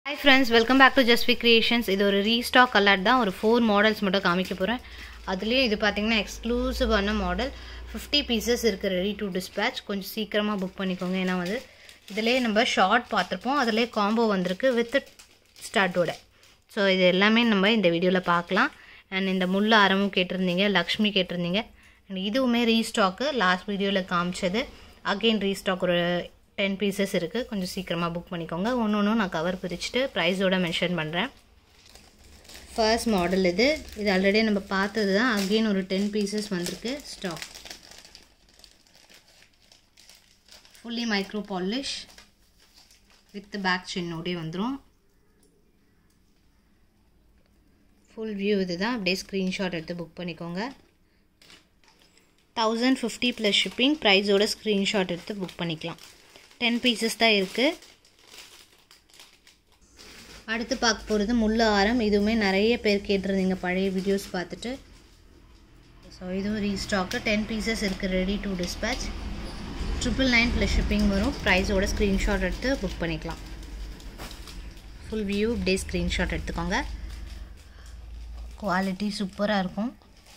hi friends welcome back to Jaswi creations இது ஒரு restock colour தான் ஒரு ஃபோர் மாடல்ஸ் மட்டும் காமிக்க போகிறேன் அதுலேயே இது பார்த்தீங்கன்னா எக்ஸ்க்ளூசிவான மாடல் ஃபிஃப்டி பீசஸ் இருக்குது ரெடி டு டிஸ்பேச் கொஞ்சம் சீக்கிரமாக புக் பண்ணிக்கோங்க ஏன்னா வந்து இதிலே நம்ம ஷார்ட் பார்த்துருப்போம் அதிலே காம்போ வந்திருக்கு வித் ஸ்டார்ட்டோட ஸோ இது எல்லாமே நம்ம இந்த வீடியோவில் பார்க்கலாம் அண்ட் இந்த முள்ள அறமும் கேட்டிருந்தீங்க லக்ஷ்மி கேட்டிருந்தீங்க அண்ட் இதுவுமே ரீஸ்டாக்கு லாஸ்ட் வீடியோவில் காமிச்சது அகெயின் ரீஸ்டாக் ஒரு டென் பீசஸ் இருக்குது கொஞ்சம் சீக்கிரமாக புக் பண்ணிக்கோங்க ஒன்று ஒன்றும் நான் கவர் பிரிச்சுட்டு ப்ரைஸோடு மென்ஷன் பண்ணுறேன் ஃபர்ஸ்ட் மாடல் இது இது ஆல்ரெடி நம்ம பார்த்தது தான் அகெயின் ஒரு டென் பீசஸ் வந்திருக்கு stock fully micro polish with back சின்னோடே வந்துடும் ஃபுல் வியூ இது தான் அப்படியே ஸ்க்ரீன்ஷாட் எடுத்து புக் பண்ணிக்கோங்க தௌசண்ட் ஃபிஃப்டி ப்ளஸ் ஷிப்பிங் ப்ரைஸோட ஸ்க்ரீன்ஷாட் எடுத்து புக் பண்ணிக்கலாம் டென் பீசஸ் தான் இருக்குது அடுத்து பார்க்க போகிறது முள்ள ஆரம் இதுவுமே நிறைய பேர் கேட்டிருந்தீங்க பழைய வீடியோஸ் பார்த்துட்டு ஸோ இதுவும் ரீஸ்டாக்கு டென் பீசஸ் இருக்குது ready to dispatch triple nine plus shipping வரும் ப்ரைஸோட ஸ்க்ரீன்ஷாட் எடுத்து புக் பண்ணிக்கலாம் ஃபுல் வியூ இப்படியே ஸ்க்ரீன்ஷாட் எடுத்துக்கோங்க குவாலிட்டி சூப்பராக இருக்கும்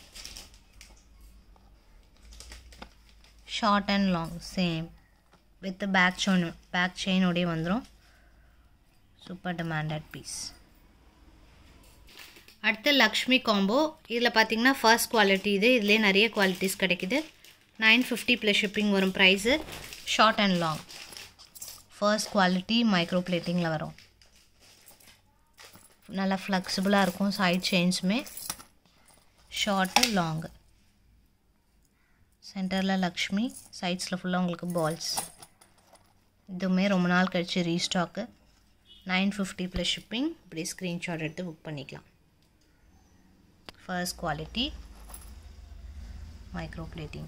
short and long same with back chain back செயினோடய வந்துடும் சூப்பர் டிமாண்டட் பீஸ் அடுத்து லக்ஷ்மி காம்போ இதில் பார்த்தீங்கன்னா ஃபர்ஸ்ட் குவாலிட்டி இது இதுலேயே நிறைய குவாலிட்டிஸ் கிடைக்குது நைன் ஃபிஃப்டி ப்ளஸ் ஷிப்பிங் வரும் price short and long first quality micro பிளேட்டிங்கில் வரும் நல்லா ஃப்ளெக்சிபிளாக இருக்கும் சைட் செயின்ஸுமே ஷார்ட்டு லாங்கு சென்டரில் லக்ஷ்மி சைட்ஸில் ஃபுல்லாக உங்களுக்கு பால்ஸ் இதுவுமே ரொம்ப நாள் கழிச்சு restock nine fifty plus shipping இப்படி ஸ்க்ரீன்ஷாட் எடுத்து புக் பண்ணிக்கலாம் ஃபர்ஸ்ட் குவாலிட்டி மைக்ரோ பிளேட்டிங்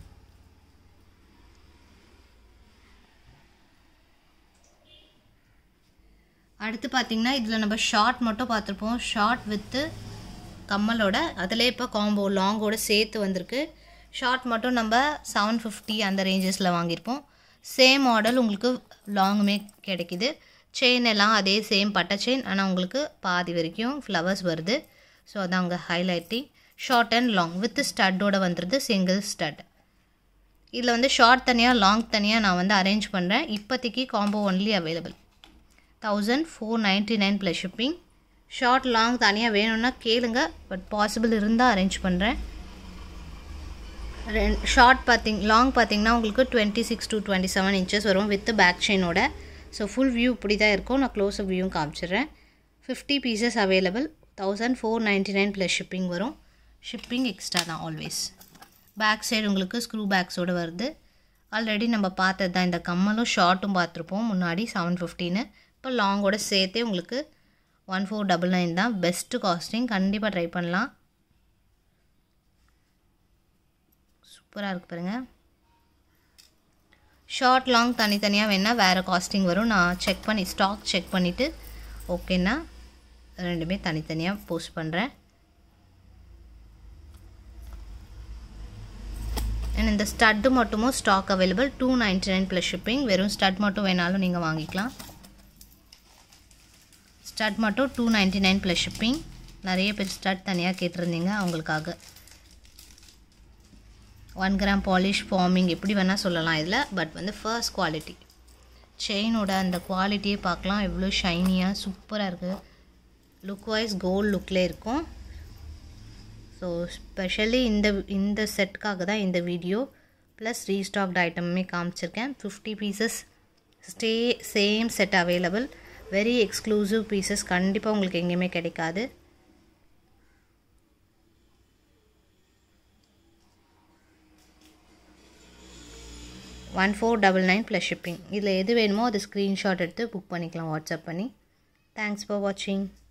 அடுத்து பார்த்திங்கன்னா இதில் நம்ம ஷார்ட் மட்டும் பார்த்துருப்போம் ஷார்ட் வித்து கம்மலோட அதில் இப்போ காம்போ லாங்கோட சேர்த்து வந்திருக்கு ஷார்ட் மட்டும் நம்ம செவன் ஃபிஃப்டி அந்த ரேஞ்சஸில் வாங்கியிருப்போம் சேம் மாடல் உங்களுக்கு லாங்குமே கிடைக்கிது செயின் எல்லாம் அதே சேம் பட்டை செயின் ஆனால் உங்களுக்கு பாதி வரைக்கும் ஃப்ளவர்ஸ் வருது ஸோ அதான் அங்கே highlighting short and long with ஸ்டட்டோட வந்துடுது சிங்கிள் ஸ்டட் இதில் வந்து ஷார்ட் தனியாக லாங் தனியாக நான் வந்து அரேஞ்ச் பண்ணுறேன் இப்போதைக்கு combo only available thousand four ninety nine plus shipping short long தனியாக வேணும்னா கேளுங்க பட் பாசிபிள் இருந்தால் அரேஞ்ச் பண்ணுறேன் ரெண் ஷார்ட் பார்த்திங் லாங் பார்த்திங்கன்னா உங்களுக்கு twenty six to twenty seven inches வரும் வித் பேக் செயினோட ஸோ ஃபுல் வியூ இப்படி தான் இருக்கும் நான் க்ளோஸ் அப் வியூவும் காமிச்சிடுறேன் fifty pieces available thousand four ninety nine plus shipping வரும் ஷிப்பிங் எக்ஸ்ட்ரா தான் ஆல்வேஸ் பேக் சைடு உங்களுக்கு ஸ்க்ரூ பேக்ஸோடு வருது ஆல்ரெடி நம்ம பார்த்தது தான் இந்த கம்மலும் ஷார்ட்டும் பார்த்துருப்போம் முன்னாடி செவன் ஃபிஃப்டின்னு இப்போ லாங்கோட சேர்த்தே உங்களுக்கு ஒன் ஃபோர் டபுள் நைன் தான் பெஸ்ட்டு காஸ்டிங் கண்டிப்பாக ட்ரை பண்ணலாம் சூப்பராக இருக்குது பாருங்கள் ஷார்ட் லாங் தனித்தனியாக வேணால் வேறு காஸ்டிங் வரும் நான் செக் பண்ணி ஸ்டாக் செக் பண்ணிவிட்டு ஓகேன்னா ரெண்டுமே தனித்தனியாக போஸ்ட் பண்ணுறேன் அண்ட் இந்த ஸ்டட்டு மட்டுமும் stock available two ninety nine plus shipping வெறும் ஸ்டட் மட்டும் வேணாலும் நீங்கள் வாங்கிக்கலாம் ஸ்டட் மட்டும் two ninety nine plus shipping நிறைய பேர் ஸ்டட் தனியாக கேட்டிருந்தீங்க அவங்களுக்காக ஒன் கிராம் பாலிஷ் ஃபார்மிங் எப்படி வேணால் சொல்லலாம் இதில் பட் வந்து ஃபர்ஸ்ட் குவாலிட்டி செயினோட அந்த குவாலிட்டியே பார்க்கலாம் எவ்வளோ ஷைனியாக சூப்பராக இருக்குது லுக் வைஸ் கோல்டு லுக்கில் இருக்கும் ஸோ ஸ்பெஷலி இந்த இந்த செட்டுக்காக தான் இந்த வீடியோ ப்ளஸ் ரீஸ்டாக்ட் ஐட்டமுமே காமிச்சிருக்கேன் fifty pieces stay same set available very exclusive pieces கண்டிப்பாக உங்களுக்கு எங்கேயுமே கிடைக்காது one four double nine plus shipping இதில் எது வேணுமோ அது ஸ்க்ரீன்ஷாட் எடுத்து புக் பண்ணிக்கலாம் வாட்ஸ்அப் பண்ணி தேங்க்ஸ் ஃபார் வாட்சிங்